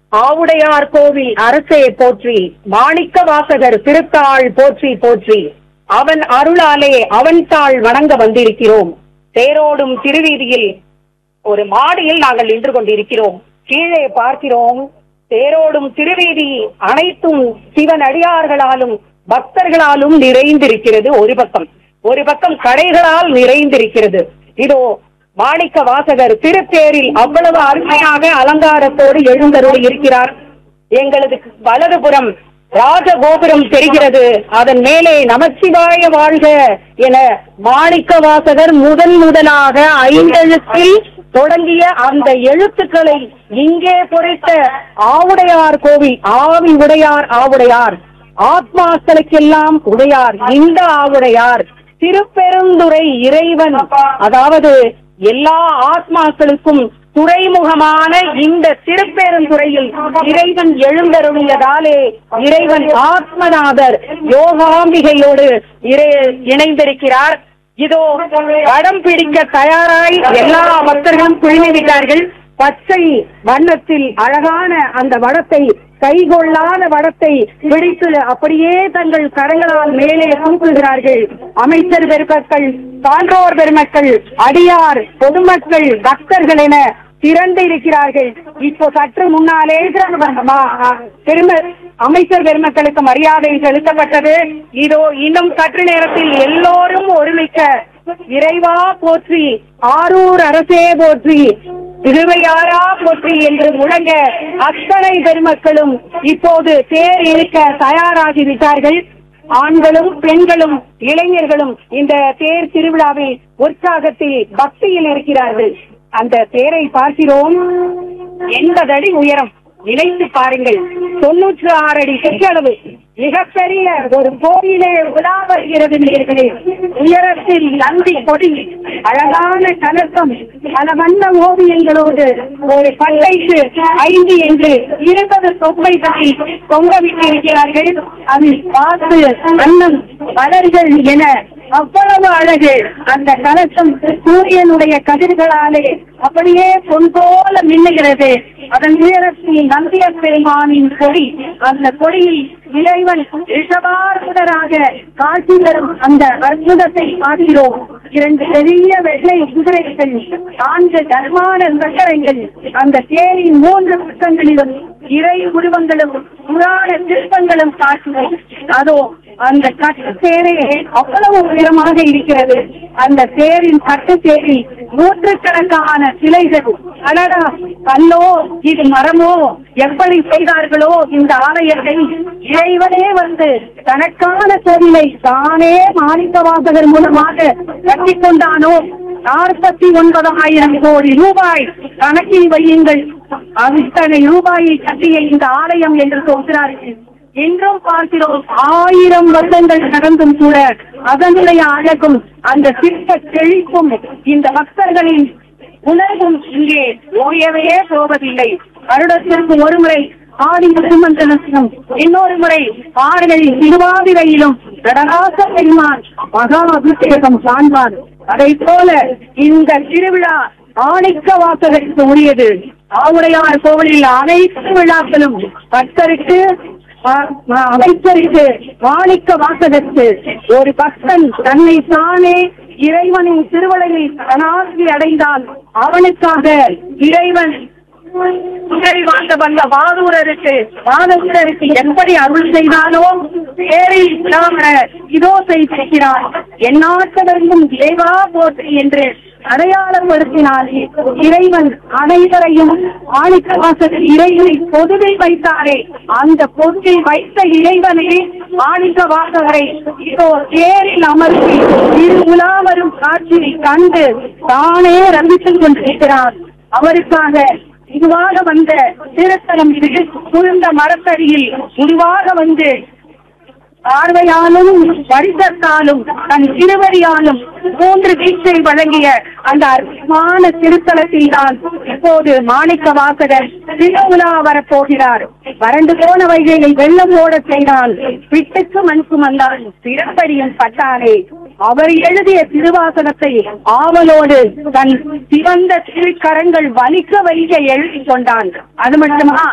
ஆவுடையார் கோவில் அரசே போற்றி மாணிக்க வாசகர் திருத்தாள் போற்றி போற்றி அவன் அருளாலே அவன் தாள் வணங்க வந்திருக்கிறோம் தேரோடும் திருவீதியில் ஒரு மாடியில் நாங்கள் நின்று கொண்டிருக்கிறோம் கீழே பார்க்கிறோம் தேரோடும் திருவீதி அனைத்தும் சிவன் அடியார்களாலும் பக்தர்களாலும் நிறைந்திருக்கிறது ஒரு பக்கம் ஒரு பக்கம் கடைகளால் நிறைந்திருக்கிறது இதோ மாணிக்க வாசகர் திருத்தேரில் அவ்வளவு அருமையாக அலங்காரத்தோடு எழுந்தருளி இருக்கிறார் எங்களது வலதுபுறம் ராஜகோபுரம் தெரிகிறது அதன் மேலே நமச்சிவாய வாழ்க என மாணிக்க வாசகர் முதன் முதலாக ஐந்தெழுத்தில் தொடங்கிய அந்த எழுத்துக்களை இங்கே பொறித்த ஆவுடையார் கோவில் ஆவி உடையார் ஆவுடையார் ஆத்மாக்களுக்கெல்லாம் உடையார் இந்த ஆவுடையார் திருப்பெருந்துறை இறைவன் அதாவது எல்லா ஆத்மாக்களுக்கும் துறைமுகமான இந்த திருப்பெருந்துறையில் இறைவன் எழுந்தருளியதாலே இறைவன் ஆத்மநாதர் யோகாம்பிகையோடு இறை இணைந்திருக்கிறார் இதோ படம் பிடிக்க தயாராய் எல்லா பக்தர்களும் குழுமிவிட்டார்கள் பச்சை வண்ணத்தில் அழகான அந்த வடத்தை கைகொள்ளாத வடத்தை பிடித்து அப்படியே தங்கள் கரங்களால் மேலே தூக்குகிறார்கள் அமைச்சர் பெருமக்கள் சான்றோர் பெருமக்கள் அடியார் பொதுமக்கள் பக்தர்கள் என திரண்டு இருக்கிறார்கள் இப்போ சற்று முன்னாலே பெரும அமைச்சர் பெருமக்களுக்கு மரியாதை செலுத்தப்பட்டது இதோ இன்னும் சற்று நேரத்தில் எல்லோரும் ஒருமிக்க இறைவா போற்றி ஆரூர் அரசே போற்றி திருவையாரா போற்றி என்று முழங்க அத்தனை பெருமக்களும் இப்போது தேர் இழுக்க தயாராகி விட்டார்கள் ஆண்களும் பெண்களும் இளைஞர்களும் இந்த தேர் திருவிழாவில் உற்சாகத்தில் பக்தியில் இருக்கிறார்கள் அந்த தேரை பார்க்கிறோம் எண்பது அடி உயரம் நினைத்து பாருங்கள் தொன்னூற்று ஆறு அடி சுற்றளவு மிகப்பெரிய ஒரு கோயிலே உலா வருகிறது நேர்களே உயரத்தில் நந்தி கொடி அழகான கலசம் பல வண்ண ஓவியங்களோடு ஒரு பல்லைக்கு ஐந்து என்று இருபது தொப்பைகளை தொங்க விட்டிருக்கிறார்கள் அதில் பார்த்து அன்னம் மலர்கள் என அவ்வளவு அழகு அந்த கலசம் சூரியனுடைய கதிர்களாலே அப்படியே பொன் போல மின்னுகிறது அதன் உயரத்தில் நந்திய பெருமானின் கொடி அந்த கொடியில் இறைவன் ரிஷபார்புடராக காட்சி தரும் அந்த அற்புதத்தை பார்க்கிறோம் இரண்டு பெரிய வெள்ளை குதிரைகள் நான்கு தர்மான சக்கரங்கள் அந்த தேரின் மூன்று பக்கங்களிலும் இறை உருவங்களும் புராண சிற்பங்களும் காட்சிகள் அதோ அந்த கட்டு தேரே அவ்வளவு உயரமாக இருக்கிறது அந்த தேரின் கட்டு தேரில் நூற்றுக்கணக்கான சிலைகள் அடடா கல்லோ இது மரமோ எப்படி செய்தார்களோ இந்த ஆலயத்தை இறைவனே வந்து தனக்கான கோவிலை தானே மாணிக்க வாசகர் மூலமாக கட்டிக் கொண்டானோ நாற்பத்தி ஒன்பதாயிரம் கோடி ரூபாய் கணக்கில் வையுங்கள் அத்தனை ரூபாயை கட்டிய இந்த ஆலயம் என்று சொல்கிறார்கள் இன்றும் பார்க்கிறோம் ஆயிரம் வருடங்கள் நடந்தும் கூட அதனுடைய அழகும் அந்த சிற்ப செழிப்பும் இந்த பக்தர்களின் உணர்வும் இங்கே ஓயவே போவதில்லை வருடத்திற்கு ஒரு முறை ஆடி முசுமந்தனத்திலும் இன்னொரு முறை ஆறுகளில் திருவாதிரையிலும் நடராச பெருமான் மகா அபிஷேகம் காண்பார் அதை போல இந்த திருவிழா ஆணிக்க வாசகருக்கு உரியது ஆவுடையார் கோவிலில் அனைத்து விழாக்களும் பக்தருக்கு ம- ம- அமைச்சருக்கு மாணிக்க வாசகருக்கு ஒரு பக்தன் தன்னை தானே இறைவனின் திருவளையில் தனாசி அடைந்தால் அவனுக்காக இறைவன் புகழ் வாழ்ந்த வந்த வாதூரருக்கு வாதூரருக்கு எப்படி அருள் செய்தானோ பேரில் நாம இதோ செய்திருக்கிறார் எந்நாட்டவர்க்கும் தேவா போற்றி என்று அடையாளம் வருத்தினால் இறைவன் அனைவரையும் ஆணிக்கவாசல் இறைவனை பொதுவில் வைத்தாரே அந்த பொதுவில் வைத்த இறைவனே ஆணிக்க வாசகரை இதோ தேரில் அமர்த்தி இரு உலா வரும் காட்சியை கண்டு தானே ரசித்துக் கொண்டிருக்கிறார் அவருக்காக இதுவாக வந்த திருத்தலம் இது குளிர்ந்த மரத்தடியில் இதுவாக வந்து பார்வையாலும் வரிசத்தாலும் தன் திருவடியாலும் மூன்று வீச்சை வழங்கிய அந்த அற்புதமான திருத்தலத்தில் தான் இப்போது மாணிக்க வாசகர் திருவிழா வரப்போகிறார் வறண்டு போன வைகையை வெள்ளம் ஓட செய்தால் பிட்டுக்கு மண் சுமந்தால் சிறப்படியும் பட்டானே அவர் எழுதிய திருவாசனத்தை ஆவலோடு தன் சிவந்த திருக்கரங்கள் வலிக்க வலிக்க எழுதி கொண்டான் அது மட்டுமா